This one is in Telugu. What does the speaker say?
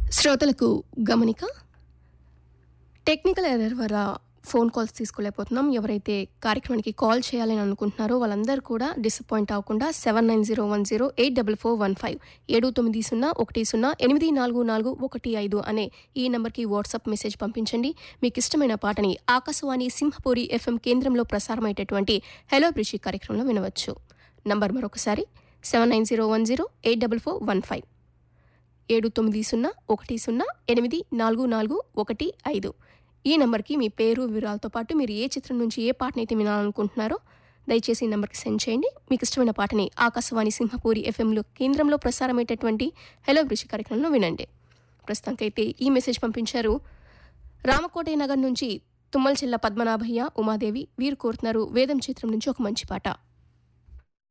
శ్రోతలకు గమనిక టెక్నికల్ ఎర్రర్ వల్ల ఫోన్ కాల్స్ తీసుకోలేకపోతున్నాం ఎవరైతే కార్యక్రమానికి కాల్ చేయాలని అనుకుంటున్నారో వాళ్ళందరూ కూడా డిసప్పాయింట్ అవ్వకుండా seven nine zero one zero eight double four one five ఏడు తొమ్మిది సున్నా ఒకటి సున్నా ఎనిమిది నాలుగు నాలుగు ఒకటి ఐదు అనే ఈ నెంబర్కి వాట్సాప్ మెసేజ్ పంపించండి మీకు ఇష్టమైన పాటని ఆకాశవాణి సింహపూరి ఎఫ్ఎం కేంద్రంలో ప్రసారమయ్యేటటువంటి హలో బ్రిషి కార్యక్రమంలో వినవచ్చు నంబర్ మరొకసారి seven nine zero one zero eight double four one five ఏడు తొమ్మిది సున్నా ఒకటి సున్నా ఎనిమిది నాలుగు నాలుగు ఒకటి ఐదు ఈ నెంబర్కి మీ పేరు వివరాలతో పాటు మీరు ఏ చిత్రం నుంచి ఏ పాటనైతే వినాలనుకుంటున్నారో దయచేసి ఈ నెంబర్కి సెండ్ చేయండి మీకు ఇష్టమైన పాటని ఆకాశవాణి సింహపూరి ఎఫ్ఎంలో కేంద్రంలో ప్రసారమయ్యేటటువంటి హలో బ్రిషి కార్యక్రమంలో వినండి ప్రస్తుతానికైతే ఈ మెసేజ్ పంపించారు రామకోటయ్య నగర్ నుంచి తుమ్మల చెల్ల పద్మనాభయ్య ఉమాదేవి వీరు కోరుతున్నారు వేదం చిత్రం నుంచి ఒక మంచి పాట